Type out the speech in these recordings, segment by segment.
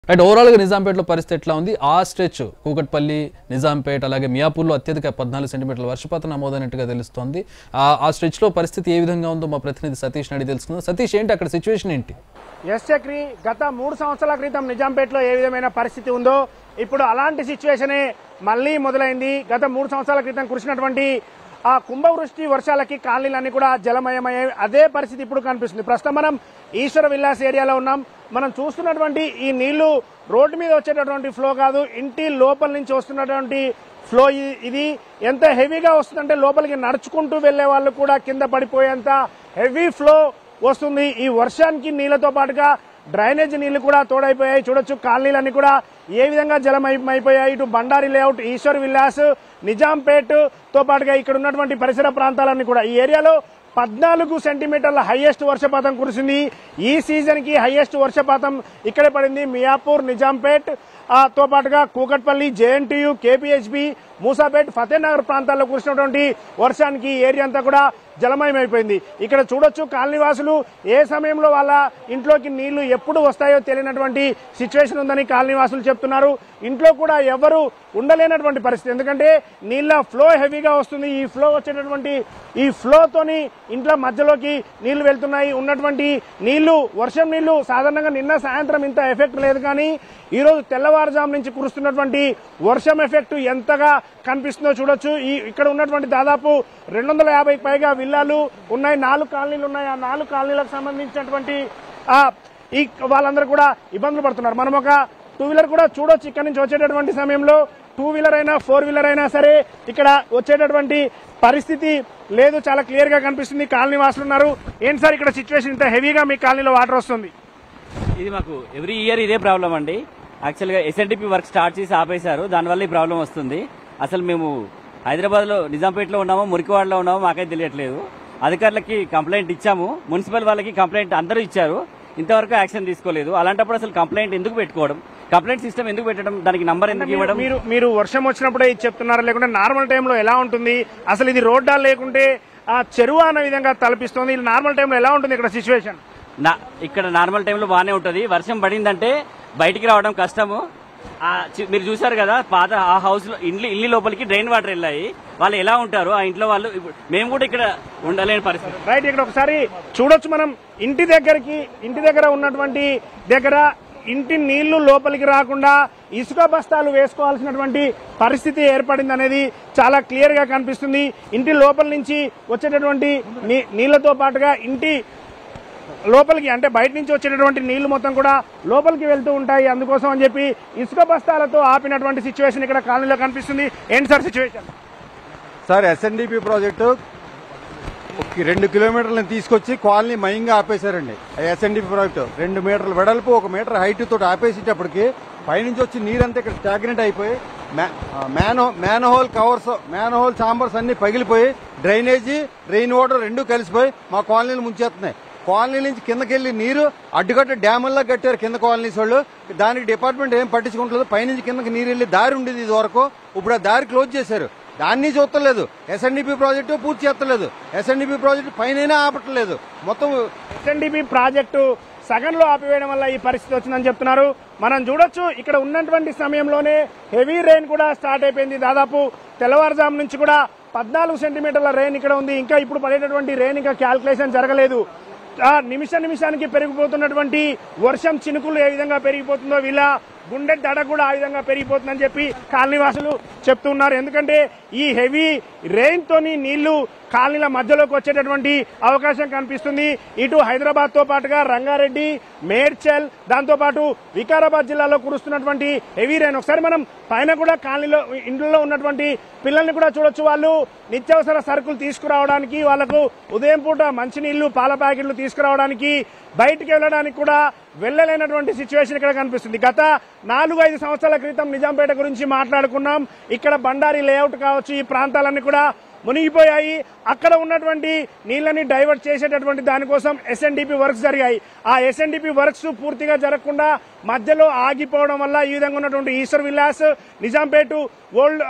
And ఓవరాల్గా నిజాంపేటలో పరిస్థితి ఎట్లా ఉంది ఆ స్ట్రెచ్ కూకట్పల్లి నిజాంపేట అలాగే మియాపూర్లో అత్యధిక పద్నాలుగు సెంటీమీటర్ల వర్షపాతం నమోదైనట్టుగా తెలుస్తోంది ఆ ఆ స్ట్రెచ్లో పరిస్థితి ఏ విధంగా ఉందో మా ప్రతినిధి సతీష్ అడిగి తెలుసుకుందాం సతీష్ ఏంటి అక్కడ సిచ్యువేషన్ ఏంటి ఎస్ చక్రి గత మూడు సంవత్సరాల క్రితం నిజాంపేటలో ఏ విధమైన పరిస్థితి ఉందో ఇప్పుడు అలాంటి సిచ్యువేషనే మళ్ళీ మొదలైంది గత మూడు సంవత్సరాల క్రితం కురిసినటువంటి ఆ కుంభవృష్టి వర్షాలకి కాలనీలన్నీ కూడా జలమయమయ్యాయి అదే పరిస్థితి ఇప్పుడు కనిపిస్తుంది ప్రస్తుతం మనం ఈశ్వర విల్లాస్ ఏరియాలో ఉన్నాం మనం చూస్తున్నటువంటి ఈ నీళ్లు రోడ్డు మీద వచ్చేటటువంటి ఫ్లో కాదు ఇంటి లోపల నుంచి వస్తున్నటువంటి ఫ్లో ఇ- ఇది ఎంత హెవీగా వస్తుందంటే లోపలికి నడుచుకుంటూ వెళ్లే వాళ్ళు కూడా కింద పడిపోయేంత హెవీ ఫ్లో వస్తుంది ఈ వర్షానికి నీళ్లతో పాటుగా డ్రైనేజ్ నీళ్లు కూడా తోడైపోయాయి చూడొచ్చు కాలనీలన్నీ కూడా ఏ విధంగా జలమైపోయాయి ఇటు బండారి లేఅవుట్ ఈశ్వర్ విల్లాస్ నిజాంపేట్ తో పాటుగా ఇక్కడ ఉన్నటువంటి పరిసర ప్రాంతాలన్నీ కూడా ఈ ఏరియాలో పద్నాలుగు సెంటీమీటర్ల హైయెస్ట్ వర్షపాతం కురిసింది ఈ సీజన్ కి హైయెస్ట్ వర్షపాతం ఇక్కడే పడింది మియాపూర్ నిజాంపేట్ ఆ, తో పాటుగా కూకట్పల్లి జేఎన్టీయు కేపీహెచ్బి మూసాపేట్ ఫతేనగర్ ప్రాంతాల్లో కురిసినటువంటి వర్షానికి ఈ ఏరియా అంతా కూడా జలమయమైపోయింది ఇక్కడ చూడొచ్చు కాలనీవాసులు ఏ సమయంలో వాళ్ళ ఇంట్లోకి నీళ్లు ఎప్పుడు వస్తాయో తెలియనటువంటి సిచ్యువేషన్ ఉందని కాలనీవాసులు చెప్తున్నారు ఇంట్లో కూడా ఎవరు ఉండలేనటువంటి పరిస్థితి ఎందుకంటే నీళ్ల ఫ్లో హెవీగా వస్తుంది ఈ ఫ్లో వచ్చేటటువంటి ఈ ఫ్లోతోని ఇంట్లో మధ్యలోకి నీళ్లు వెళ్తున్నాయి ఉన్నటువంటి నీళ్లు వర్షం నీళ్లు సాధారణంగా నిన్న సాయంత్రం ఇంత ఎఫెక్ట్ లేదు కానీ ఈ రోజు తెల్లవారుజాము నుంచి కురుస్తున్నటువంటి వర్షం ఎఫెక్ట్ ఎంతగా కనిపిస్తుందో చూడొచ్చు ఈ ఇక్కడ ఉన్నటువంటి దాదాపు రెండు వందల యాభైకి పైగా విల్లాలు ఉన్నాయి నాలుగు కాలనీలు ఉన్నాయి ఆ నాలుగు కాలనీలకు సంబంధించినటువంటి ఆ ఈ వాళ్ళందరూ కూడా ఇబ్బందులు పడుతున్నారు మనం ఒక టూ వీలర్ కూడా చూడొచ్చు ఇక్కడ నుంచి వచ్చేటటువంటి సమయంలో టూ వీలర్ అయినా ఫోర్ వీలర్ అయినా సరే ఇక్కడ వచ్చేటటువంటి పరిస్థితి లేదు చాలా క్లియర్ గా కనిపిస్తుంది కాలనీ వాసులు ఉన్నారు ఏంటి సార్ ఇక్కడ సిచ్యువేషన్ ఇంత హెవీగా మీ కాలనీలో వాటర్ వస్తుంది ఇది మాకు ఎవ్రీ ఇయర్ ఇదే ప్రాబ్లం అండి యాక్చువల్గా ఎస్ఎన్డిపి వర్క్ స్టార్ట్ చేసి ఆపేశారు దానివల్ల ఈ ప్రాబ్లం వస్తుంది అసలు మేము హైదరాబాద్లో నిజాంపేటలో ఉన్నామో మురికివాడలో ఉన్నామో మాకైతే తెలియట్లేదు అధికారులకి కంప్లైంట్ ఇచ్చాము మున్సిపల్ వాళ్ళకి కంప్లైంట్ అందరూ ఇచ్చారు ఇంతవరకు యాక్షన్ తీసుకోలేదు అలాంటప్పుడు అసలు కంప్లైంట్ ఎందుకు పెట్టుకోవడం కంప్లైంట్ సిస్టమ్ ఎందుకు పెట్టడం దానికి నంబర్ ఎందుకు ఇవ్వడం మీరు మీరు వర్షం వచ్చినప్పుడే ఇది చెప్తున్నారా లేకుంటే నార్మల్ టైంలో ఎలా ఉంటుంది అసలు ఇది రోడ్డా లేకుంటే ఆ చెరువు అన్న విధంగా తలపిస్తుంది ఇది నార్మల్ టైంలో ఎలా ఉంటుంది ఇక్కడ సిచ్యువేషన్ నా- ఇక్కడ నార్మల్ టైంలో బాగానే ఉంటుంది వర్షం పడిందంటే బయటికి రావడం కష్టము ఆ చి- మీరు చూసారు కదా పాత ఆ హౌస్ లో ఇండ్లు ఇల్లు లోపలికి డ్రైన్ వాటర్ వెళ్ళాయి వాళ్ళు ఎలా ఉంటారు ఆ ఇంట్లో వాళ్ళు ఇప్పుడు మేము కూడా ఇక్కడ ఉండలేని పరిస్థితి రైట్ ఇక్కడ ఒకసారి చూడొచ్చు మనం ఇంటి దగ్గరికి ఇంటి దగ్గర ఉన్నటువంటి దగ్గర ఇంటి నీళ్లు లోపలికి రాకుండా ఇసుక బస్తాలు వేసుకోవాల్సినటువంటి పరిస్థితి ఏర్పడింది అనేది చాలా క్లియర్ గా కనిపిస్తుంది ఇంటి లోపల నుంచి వచ్చేటటువంటి నీ- నీళ్లతో పాటుగా ఇంటి లోపలికి అంటే బయట నుంచి వచ్చేటటువంటి నీళ్లు మొత్తం కూడా లోపలికి వెళ్తూ ఉంటాయి అందుకోసం అని చెప్పి ఇసుక బస్తాలతో ఆపినటువంటి సిచ్యువేషన్ ఇక్కడ కాలనీలో కనిపిస్తుంది ఏంటి sir situation sir SNDP project ఒక రెండు కిలోమీటర్లను తీసుకొచ్చి కాలనీ మయంగా ఆపేశారండి ఎస్ఎన్డిపి ప్రాజెక్టు రెండు మీటర్ల వెడల్పు ఒక మీటర్ హైట్ తోటి ఆపేసేటప్పటికి పైనుంచి వచ్చి నీరంతా ఇక్కడ స్టాగ్నెంట్ అయిపోయి మ్యానో మ్యానహోల్ కవర్స్ మ్యానహోల్ చాంబర్స్ అన్ని పగిలిపోయి డ్రైనేజీ రెయిన్ వాటర్ రెండు కలిసిపోయి మా కాలనీలు ముంచేస్తున్నాయి కాలనీ నుంచి కిందకెళ్లి నీరు అడ్డుకట్ట డ్యాముల్లా కట్టారు కింద కాలనీస్ వాళ్ళు దానికి డిపార్ట్మెంట్ ఏం పట్టించుకుంటలేదు పైనుంచి కిందకి నీరు వెళ్ళి దారి ఉండేది ఇది వరకు ఇప్పుడు ఆ దారి క్లోజ్ చేశారు దాన్ని చూస్తలేదు ఎస్ఎన్డిపి ప్రాజెక్టు పూర్తి చేస్తలేదు ఎస్ఎన్డిపి ప్రాజెక్టు పైన ఆపట్లేదు మొత్తం ఎస్ఎన్డిపి ప్రాజెక్టు సగంలో ఆపివేయడం వల్ల ఈ పరిస్థితి వచ్చిందని చెప్తున్నారు మనం చూడొచ్చు ఇక్కడ ఉన్నటువంటి సమయంలోనే హెవీ రెయిన్ కూడా స్టార్ట్ అయిపోయింది దాదాపు తెల్లవారుజాము నుంచి కూడా పద్నాలుగు సెంటీమీటర్ల రెయిన్ ఇక్కడ ఉంది ఇంకా ఇప్పుడు పడేటటువంటి రెయిన్ ఇంకా క్యాల్కులేషన్ జరగలేదు ఆ నిమిష నిమిషానికి పెరిగిపోతున్నటువంటి వర్షం చినుకులు ఏ విధంగా పెరిగిపోతుందో వీళ్ళ గుండె దడ కూడా ఆ విధంగా పెరిగిపోతుందని చెప్పి కాలనీవాసులు చెప్తున్నారు ఎందుకంటే ఈ హెవీ రెయిన్ తోని నీళ్లు కాలనీల మధ్యలోకి వచ్చేటటువంటి అవకాశం కనిపిస్తుంది ఇటు హైదరాబాద్ తో పాటుగా రంగారెడ్డి మేడ్చల్ దాంతో పాటు వికారాబాద్ జిల్లాలో కురుస్తున్నటువంటి హెవీ రెయిన్ ఒకసారి మనం పైన కూడా కాలనీలో ఇంట్లో ఉన్నటువంటి పిల్లల్ని కూడా చూడొచ్చు వాళ్ళు నిత్యావసర సరుకులు తీసుకురావడానికి వాళ్ళకు ఉదయం పూట మంచినీళ్లు పాల ప్యాకెట్లు తీసుకురావడానికి బయటికి వెళ్ళడానికి కూడా వెళ్ళలేనటువంటి సిచ్యువేషన్ ఇక్కడ కనిపిస్తుంది గత నాలుగు ఐదు సంవత్సరాల క్రితం నిజాంపేట గురించి మాట్లాడుకున్నాం ఇక్కడ బండారి లేఅవుట్ కావచ్చు ఈ ప్రాంతాలన్నీ కూడా మునిగిపోయాయి అక్కడ ఉన్నటువంటి నీళ్ళని డైవర్ట్ చేసేటటువంటి దానికోసం ఎస్ఎన్డిపి వర్క్స్ జరిగాయి ఆ ఎస్ఎన్డిపి వర్క్స్ పూర్తిగా జరగకుండా మధ్యలో ఆగిపోవడం వల్ల ఈ విధంగా ఉన్నటువంటి ఈశ్వర్ విలాస్ నిజాంపేట ఓల్డ్ ఆ,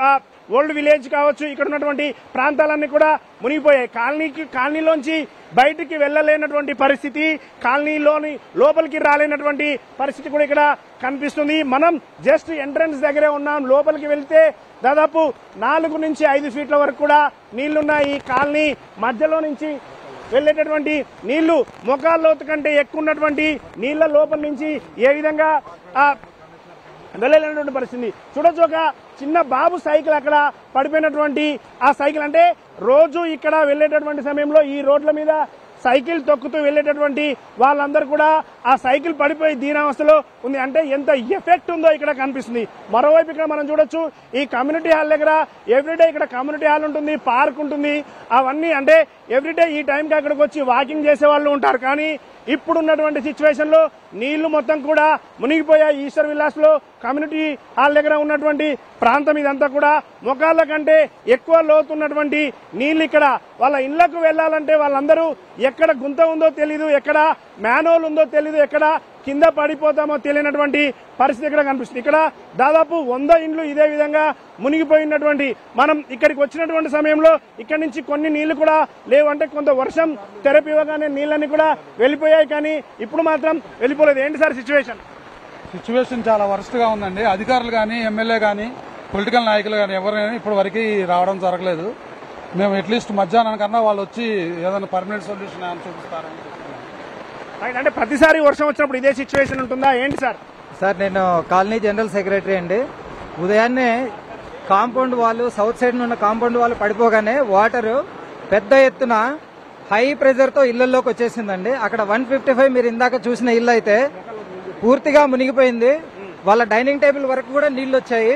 ఓల్డ్ విలేజ్ కావచ్చు ఇక్కడ ఉన్నటువంటి ప్రాంతాలన్నీ కూడా మునిగిపోయాయి కాలనీకి కాలనీలోంచి బయటికి వెళ్ళలేనటువంటి పరిస్థితి కాలనీలోని లోపలికి రాలేనటువంటి పరిస్థితి కూడా ఇక్కడ కనిపిస్తుంది మనం జస్ట్ ఎంట్రన్స్ దగ్గరే ఉన్నాం లోపలికి వెళ్తే దాదాపు నాలుగు నుంచి ఐదు ఫీట్ల వరకు కూడా నీళ్లున్న ఈ కాలనీ మధ్యలో నుంచి వెళ్ళేటటువంటి నీళ్లు మొఖాల లోతు కంటే ఎక్కువ ఉన్నటువంటి నీళ్ల లోపల నుంచి ఏ విధంగా ఆ వెళ్ళలేనటువంటి పరిస్థితి చూడొచ్చు ఒక చిన్న బాబు సైకిల్ అక్కడ పడిపోయినటువంటి ఆ సైకిల్ అంటే రోజు ఇక్కడ వెళ్ళేటటువంటి సమయంలో ఈ రోడ్ల మీద సైకిల్ తొక్కుతూ వెళ్ళేటటువంటి వాళ్ళందరూ కూడా ఆ సైకిల్ పడిపోయి దీనావస్థలో ఉంది అంటే ఎంత ఎఫెక్ట్ ఉందో ఇక్కడ కనిపిస్తుంది మరోవైపు ఇక్కడ మనం చూడొచ్చు ఈ కమ్యూనిటీ హాల్ దగ్గర ఎవ్రీడే ఇక్కడ కమ్యూనిటీ హాల్ ఉంటుంది పార్క్ ఉంటుంది అవన్నీ అంటే ఎవ్రీడే ఈ టైంకి అక్కడికి వచ్చి వాకింగ్ చేసే వాళ్ళు ఉంటారు కానీ ఇప్పుడు ఉన్నటువంటి సిచ్యువేషన్ లో నీళ్లు మొత్తం కూడా మునిగిపోయాయి ఈశ్వర్ విలాస్ లో కమ్యూనిటీ హాల్ దగ్గర ఉన్నటువంటి ప్రాంతం ఇదంతా కూడా ముఖాల కంటే ఎక్కువ లోతున్నటువంటి నీళ్లు ఇక్కడ వాళ్ళ ఇళ్లకు వెళ్లాలంటే వాళ్ళందరూ ఎక్కడ గుంత ఉందో తెలీదు ఎక్కడ మ్యానువల్ ఉందో తెలీదు ఎక్కడ కింద పడిపోతామో తెలియనటువంటి పరిస్థితి ఇక్కడ కనిపిస్తుంది ఇక్కడ దాదాపు వంద ఇండ్లు ఇదే విధంగా మునిగిపోయినటువంటి మనం ఇక్కడికి వచ్చినటువంటి సమయంలో ఇక్కడి నుంచి కొన్ని నీళ్లు కూడా లేవు అంటే కొంత వర్షం తెరపి ఇవ్వగానే నీళ్ళని కూడా వెళ్ళిపోయాయి కానీ ఇప్పుడు మాత్రం వెళ్ళిపోలేదు ఏంటి సార్ సిచ్యువేషన్ సిచ్యువేషన్ చాలా వరస్ట్ గా ఉందండి అధికారులు కానీ ఎమ్మెల్యే కానీ పొలిటికల్ నాయకులు కానీ ఎవరైనా ఇప్పటి వరకు రావడం జరగలేదు మేము అట్లీస్ట్ మధ్యాహ్నానికన్నా వాళ్ళు వచ్చి ఏదైనా పర్మనెంట్ సొల్యూషన్ ఏమైనా చూపిస్తారని చెప్తున్నాం. రైట్, అంటే ప్రతిసారి వర్షం వచ్చినప్పుడు ఇదే సిచ్యువేషన్ ఉంటుందా ఏంటి సార్ సార్ నేను కాలనీ జనరల్ సెక్రటరీ అండి ఉదయాన్నే కాంపౌండ్ వాళ్ళు సౌత్ సైడ్ ఉన్న కాంపౌండ్ వాళ్ళు పడిపోగానే వాటర్ పెద్ద ఎత్తున హై ప్రెజర్ తో ఇళ్లలోకి వచ్చేసిందండి అక్కడ వన్ ఫిఫ్టీ ఫైవ్ మీరు ఇందాక చూసిన ఇల్లు అయితే పూర్తిగా మునిగిపోయింది వాళ్ళ డైనింగ్ టేబుల్ వరకు కూడా నీళ్లు వచ్చాయి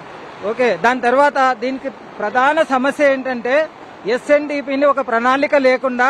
ఓకే దాని తర్వాత దీనికి ప్రధాన సమస్య ఏంటంటే ఎస్ఎన్డిపిని ఒక ప్రణాళిక లేకుండా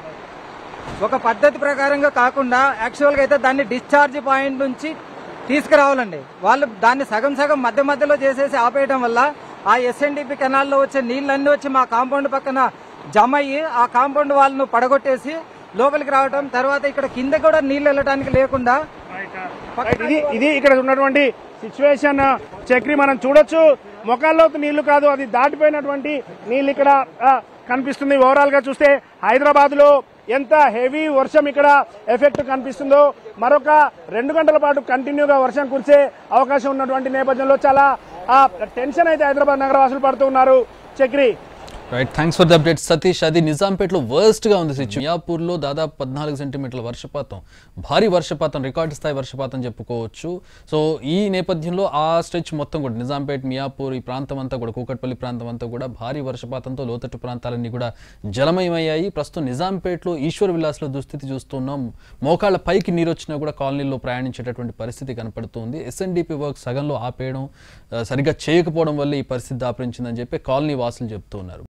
ఒక పద్ధతి ప్రకారంగా కాకుండా యాక్చువల్ గా అయితే దాన్ని డిశ్చార్జ్ పాయింట్ నుంచి తీసుకురావాలండి వాళ్ళు దాన్ని సగం సగం మధ్య మధ్యలో చేసేసి ఆపేయడం వల్ల ఆ ఎస్ఎన్డిపి కెనాల్లో వచ్చే నీళ్ళన్నీ వచ్చి మా కాంపౌండ్ పక్కన జమ అయ్యి ఆ కాంపౌండ్ వాళ్ళను పడగొట్టేసి లోపలికి రావడం తర్వాత ఇక్కడ కింద కూడా నీళ్లు వెళ్ళడానికి లేకుండా రైట్, ఇది ఇది ఇక్కడ ఉన్నటువంటి సిచ్యువేషన్ చక్రి మనం చూడొచ్చు మొఖాల్లోకి నీళ్లు కాదు అది దాటిపోయినటువంటి నీళ్లు ఇక్కడ ఆ, కనిపిస్తుంది ఓవరాల్ గా చూస్తే హైదరాబాద్ లో ఎంత హెవీ వర్షం ఇక్కడ ఎఫెక్ట్ కనిపిస్తుందో మరొక రెండు గంటల పాటు కంటిన్యూగా వర్షం కురిసే అవకాశం ఉన్నటువంటి నేపథ్యంలో చాలా ఆ, టెన్షన్ అయితే హైదరాబాద్ నగరవాసులు పడుతూ ఉన్నారు Chakri right thanks for the update Satish అది నిజాంపేటలో వర్స్ట్ గా ఉంది సిచ్యు మియాపూర్లో దాదాపు పద్నాలుగు సెంటీమీటర్ల వర్షపాతం భారీ వర్షపాతం రికార్డు స్థాయి వర్షపాతం చెప్పుకోవచ్చు సో ఈ నేపథ్యంలో ఆ స్ట్రెచ్ మొత్తం కూడా నిజాంపేట్ మియాపూర్ ఈ ప్రాంతం అంతా కూడా కూకట్పల్లి ప్రాంతం అంతా కూడా భారీ వర్షపాతంతో లోతట్టు ప్రాంతాలన్నీ కూడా జలమయమయ్యాయి ప్రస్తుతం నిజాంపేట్లో ఈశ్వర్ విలాస్లో దుస్థితి చూస్తున్నాం మోకాళ్ళ పైకి నీరు వచ్చినా కూడా కాలనీలో ప్రయాణించేటటువంటి పరిస్థితి కనపడుతుంది ఎస్ఎన్డిపి వర్క్ సగంలో ఆపేయడం ఆ, సరిగ్గా చేయకపోవడం వల్ల ఈ పరిస్థితి దాపరించిందని చెప్పి కాలనీ వాసులు చెప్తూ ఉన్నారు